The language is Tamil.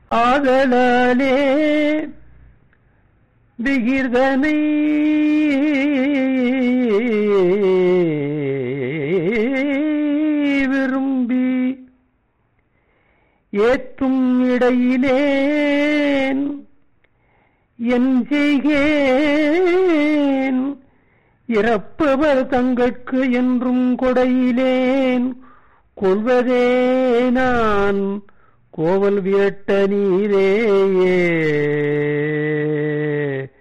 ஆதலாலே விகிர்தனை விரும்பி ஏற்றும் இடையிலேன் என் செய்கேன் இறப்பவர் தங்கட்கு என்றும் கொடையிலேன் கொள்வதே நான் கோவல் விரட்ட நீரேயே